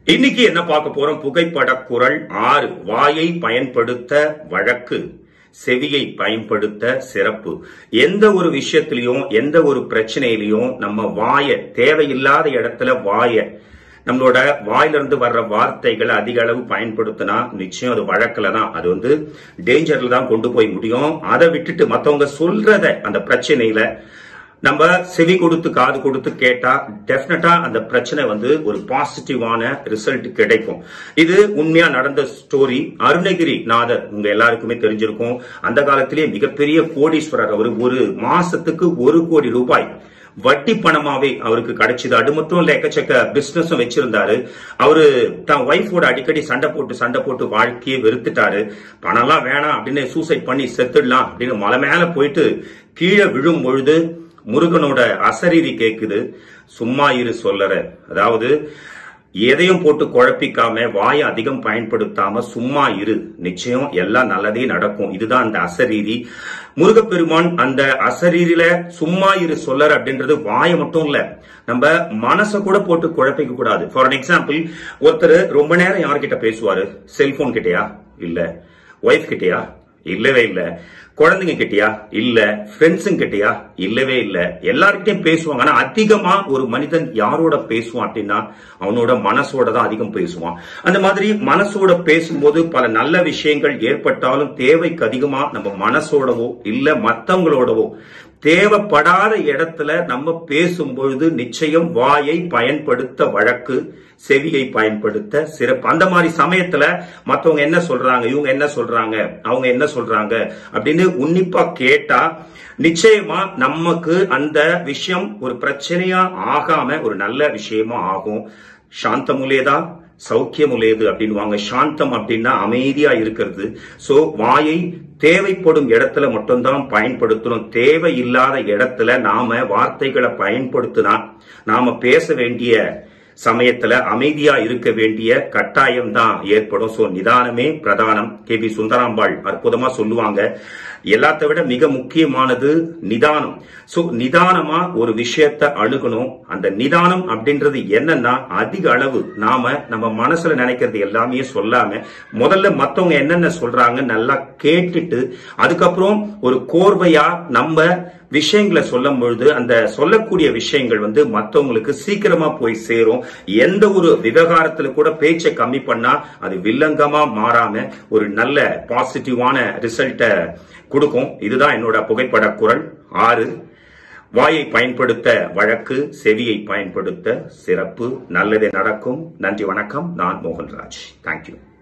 இன்னைக்கு என்ன பார்க்க போறோம் புகைப்பட குரல் ஆறு வாயை பயன்படுத்த வழக்கு செவியை பயன்படுத்த சிறப்பு எந்த ஒரு விஷயத்திலையும் எந்த ஒரு பிரச்சனையிலையும் நம்ம வாய தேவையில்லாத இடத்துல வாய நம்மளோட வாயிலிருந்து வர்ற வார்த்தைகளை அதிக அளவு பயன்படுத்தினா நிச்சயம் அது வழக்கில் தான் அது வந்து டேஞ்சர்ல தான் கொண்டு போய் முடியும் அதை விட்டுட்டு மத்தவங்க சொல்றத அந்த பிரச்சனையில நம்ம செவி கொடுத்து காது கொடுத்து கேட்டா டெஃபினட்டா அந்த பிரச்சனை வந்து ஒரு பாசிட்டிவான ரிசல்ட் கிடைக்கும் இது உண்மையா நடந்த ஸ்டோரி அருணகிரி நாதர் உங்க எல்லாருக்குமே தெரிஞ்சிருக்கும் அந்த காலத்திலேயே மிகப்பெரிய கோடீஸ்வரர் அவர் ஒரு மாசத்துக்கு ஒரு கோடி ரூபாய் வட்டி பணமாவே அவருக்கு கிடைச்சது அது மட்டும் இல்ல எக்கச்சக்க பிசினஸும் வச்சிருந்தாரு அவரு தன் ஒய்ஃபோட அடிக்கடி சண்டை போட்டு சண்டை போட்டு வாழ்க்கையை வெறுத்துட்டாரு பணம்லாம் வேணாம் அப்படின்னு சூசைட் பண்ணி செத்துடலாம் அப்படின்னு மலை மேல போயிட்டு கீழே விழும் பொழுது முருகனோட அசரீரி கேக்குது சும்மா இரு சொல்லற அதாவது எதையும் போட்டு குழப்பிக்காம வாயை அதிகம் பயன்படுத்தாம சும்மா இரு நிச்சயம் எல்லாம் நல்லதே நடக்கும் இதுதான் அந்த அசரீரி முருகப்பெருமான் அந்த அசரீரில சும்மா இரு சொல்லற அப்படின்றது வாயை மட்டும் இல்ல நம்ம மனசை கூட போட்டு குழப்பிக்க கூடாது ஃபார் அன் எக்ஸாம்பிள் ஒருத்தர் ரொம்ப நேரம் யார்கிட்ட பேசுவாரு செல்போன் கிட்டயா இல்ல ஒய்ஃப் கிட்டயா இல்லவே இல்ல குழந்தைங்க கிட்டயா இல்ல ஃப்ரெண்ட்ஸுங்க கிட்டயா இல்லவே இல்ல எல்லார்கிட்டயும் பேசுவாங்க ஆனா அதிகமா ஒரு மனிதன் யாரோட பேசுவான் அப்படின்னா அவனோட மனசோட தான் அதிகம் பேசுவான் அந்த மாதிரி மனசோட பேசும்போது பல நல்ல விஷயங்கள் ஏற்பட்டாலும் தேவைக்கு அதிகமா நம்ம மனசோடவோ இல்ல மத்தவங்களோடவோ தேவைப்படாத இடத்துல நம்ம பேசும்பொழுது நிச்சயம் வாயை பயன்படுத்த வழக்கு செவியை பயன்படுத்த சிறப்பு அந்த மாதிரி சமயத்துல மத்தவங்க என்ன சொல்றாங்க இவங்க என்ன சொல்றாங்க அவங்க என்ன சொல்றாங்க அப்படின்னு உன்னிப்பா கேட்டா நிச்சயமா நமக்கு அந்த விஷயம் ஒரு பிரச்சனையா ஆகாம ஒரு நல்ல விஷயமா ஆகும் சாந்தமுலேதா சௌக்கியமுலேது அப்படின்வாங்க சாந்தம் அப்படின்னா அமைதியா இருக்கிறது சோ வாயை தேவைப்படும் இடத்துல மட்டும்தான் பயன்படுத்தணும் தேவையில்லாத இடத்துல நாம வார்த்தைகளை பயன்படுத்தினா நாம பேச வேண்டிய சமயத்துல அமைதியா இருக்க வேண்டிய கட்டாயம் தான் ஏற்படும் சோ நிதானமே பிரதானம் கே பி சுந்தராம்பாள் அற்புதமா சொல்லுவாங்க எல்லாத்த விட மிக முக்கியமானது நிதானம் சோ நிதானமா ஒரு விஷயத்த அணுகணும் அந்த நிதானம் அப்படின்றது என்னன்னா அதிக அளவு நாம நம்ம மனசுல நினைக்கிறது எல்லாமே சொல்லாம முதல்ல மத்தவங்க என்னென்ன சொல்றாங்க நல்லா கேட்டுட்டு அதுக்கப்புறம் ஒரு கோர்வையா நம்ம விஷயங்களை சொல்லும் பொழுது அந்த சொல்லக்கூடிய விஷயங்கள் வந்து மத்தவங்களுக்கு சீக்கிரமா போய் சேரும் எந்த ஒரு விவகாரத்துல கூட பேச்சை கம்மி பண்ணா அது வில்லங்கமா மாறாம ஒரு நல்ல பாசிட்டிவான ரிசல்ட்டை கொடுக்கும் இதுதான் என்னோட புகைப்பட குரல் ஆறு வாயை பயன்படுத்த வழக்கு செவியை பயன்படுத்த சிறப்பு நல்லதே நடக்கும் நன்றி வணக்கம் நான் மோகன்ராஜ் தேங்க்யூ